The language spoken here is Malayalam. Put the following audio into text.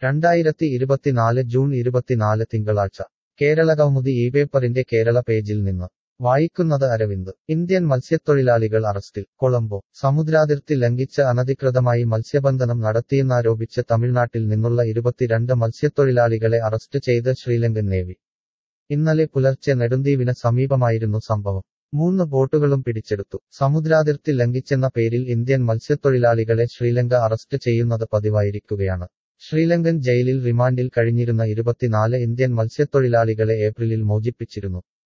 രണ്ടായിരത്തി ഇരുപത്തിനാല് ജൂൺ ഇരുപത്തിനാല് തിങ്കളാഴ്ച കേരളകൗമുദി ഈ പേപ്പറിന്റെ കേരള പേജിൽ നിന്ന് വായിക്കുന്നത് അരവിന്ദ് ഇന്ത്യൻ മത്സ്യത്തൊഴിലാളികൾ അറസ്റ്റിൽ കൊളംബോ സമുദ്രാതിർത്തി ലംഘിച്ച് അനധികൃതമായി മത്സ്യബന്ധനം നടത്തിയെന്നാരോപിച്ച് തമിഴ്നാട്ടിൽ നിന്നുള്ള ഇരുപത്തിരണ്ട് മത്സ്യത്തൊഴിലാളികളെ അറസ്റ്റ് ചെയ്ത് ശ്രീലങ്കൻ നേവി ഇന്നലെ പുലർച്ചെ നെടുന്തീവിന് സമീപമായിരുന്നു സംഭവം മൂന്ന് ബോട്ടുകളും പിടിച്ചെടുത്തു സമുദ്രാതിർത്തി ലംഘിച്ചെന്ന പേരിൽ ഇന്ത്യൻ മത്സ്യത്തൊഴിലാളികളെ ശ്രീലങ്ക അറസ്റ്റ് ചെയ്യുന്നത് പതിവായിരിക്കുകയാണ് ശ്രീലങ്കൻ ജയിലിൽ റിമാൻഡിൽ കഴിഞ്ഞിരുന്ന ഇരുപത്തിനാല് ഇന്ത്യൻ മത്സ്യത്തൊഴിലാളികളെ ഏപ്രിലിൽ മോചിപ്പിച്ചിരുന്നു